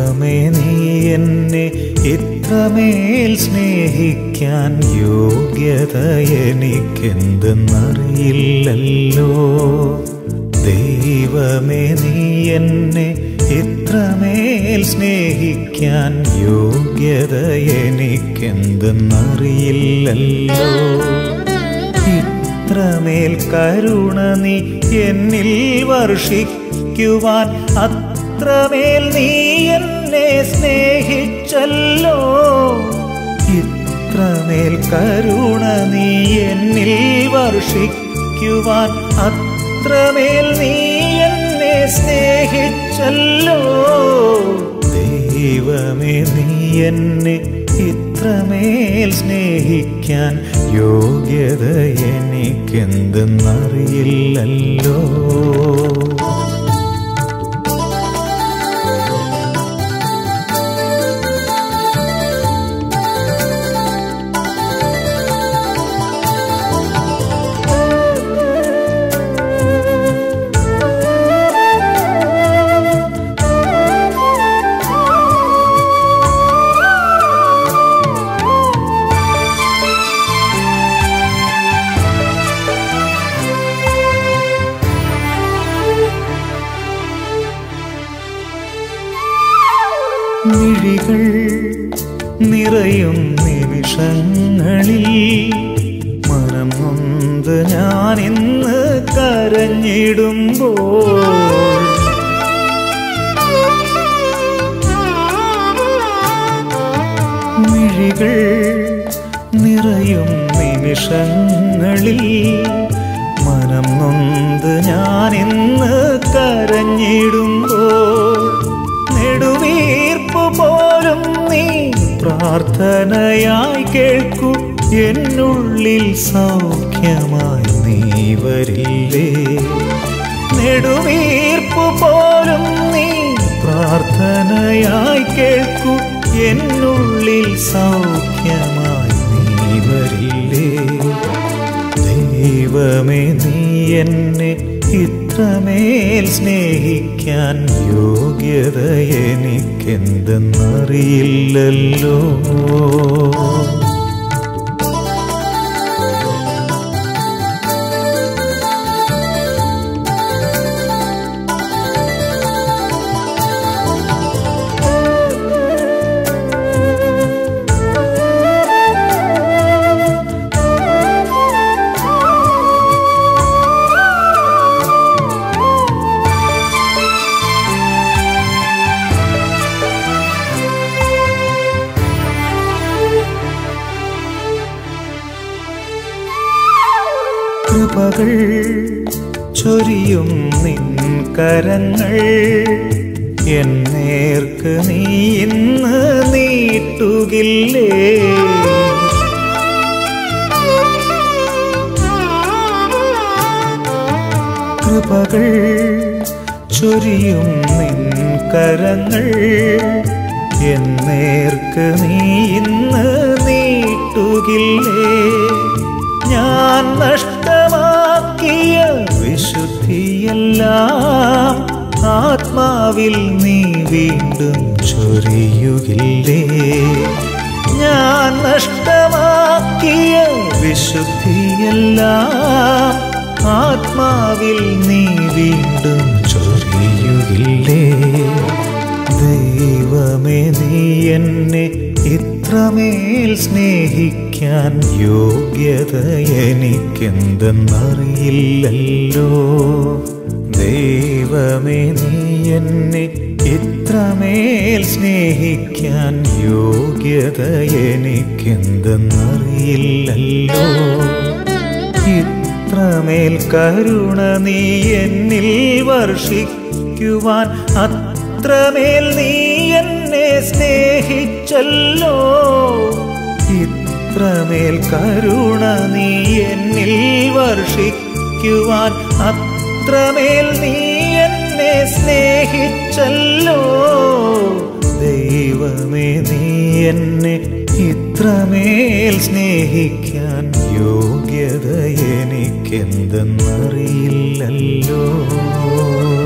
ദൈവമേ നീ എന്നെ ഇത്രമേൽ സ്നേഹിക്കാൻ യോഗ്യത എനിക്കെന്തെന്നറിയില്ലല്ലോ ദൈവമേ നീ എന്നെ ഇത്രമേൽ സ്നേഹിക്കാൻ യോഗ്യത എനിക്കെന്തെന്നറിയില്ലല്ലോ ഇത്രമേൽ കരുണ നീ എന്നിൽ വർഷിക്കുവാൻ അത്രമേൽ നീ എന്നെ സ്നേഹിച്ചല്ലോ ഇത്രമേൽ കരുണ നീ എന്നിൽ വർഷിക്കുവാൻ അത്രമേൽ നീ എന്നെ സ്നേഹിച്ചല്ലോ ദൈവമേ നീ എന്നെ ഇത്രമേൽ സ്നേഹിക്കാൻ യോഗ്യത എനിക്കെന്തെന്നറിയില്ലല്ലോ മിഴികൾ നിറയും നിമിഷങ്ങളിൽ മനം നൊന്ത് ഞാൻ ഇന്ന് കരഞ്ഞിടുമ്പോൾ മിഴികൾ നിറയും നിമിഷങ്ങളിൽ മനം നൊന്ത് ഞാൻ ഇന്ന് കരഞ്ഞിടുമ്പോൾ നെടുവീർപ്പ് പോലും നീ പ്രാർത്ഥനയായി കേൾക്കൂ എന്നുള്ളിൽ സൗഖ്യമായി നീ വരില്ലേ നെടുവീർപ്പ് പോലും നീ പ്രാർത്ഥനയായി കേൾക്കൂ എന്നുള്ളിൽ സൗഖ്യമായി നീ വരില്ലേ ദൈവമേ നീ എന്നെ ഇത്രമേൽ സ്നേഹിക്കാൻ യോഗ്യത എനിക്കെന്തെന്നറിയില്ലല്ലോ കൃപകൾ ചൊരിയും നിൻ കരങ്ങൾ എന്നേർക്ക് നീ ഇന്ന് നീട്ടുകില്ലേ കൃപകൾ ചൊരിയും നിൻ കരങ്ങൾ എന്നേർക്ക് നീ ഇന്ന് നീട്ടുകില്ലേ ഞാൻ നഷ്ടമാക്കിയ വിശുദ്ധിയെല്ലാം ആത്മാവിൽ നീ വീണ്ടും ചൊരിയുകില്ലേ ഞാൻ നഷ്ടമാക്കിയ വിശുദ്ധിയെല്ലാം ആത്മാവിൽ നീ വീണ്ടും ചൊരിയുകില്ലേ ദൈവമേ നീ എന്നെ ഇത്രമേൽ സ്നേഹിക്കാൻ യോഗ്യത എനിക്കെന്തെന്നറിയില്ലല്ലോ ദൈവമേ നീ എന്നെ ഇത്രമേൽ സ്നേഹിക്കാൻ യോഗ്യത എനിക്കെന്തെന്നറിയില്ലല്ലോ ഇത്രമേൽ കരുണ നീ എന്നിൽ വർഷിക്കുവാൻ അത്രമേൽ നീ എന്നെ സ്നേഹിച്ചല്ലോ ഇത്രമേൽ കരുണ നീ എന്നിൽ വർഷിക്കുവാൻ അത്രമേൽ നീ എന്നെ സ്നേഹിച്ചല്ലോ ദൈവമേ നീ എന്നെ ഇത്രമേൽ സ്നേഹിക്കാൻ യോഗ്യത എനിക്കെന്തെന്നറിയില്ലല്ലോ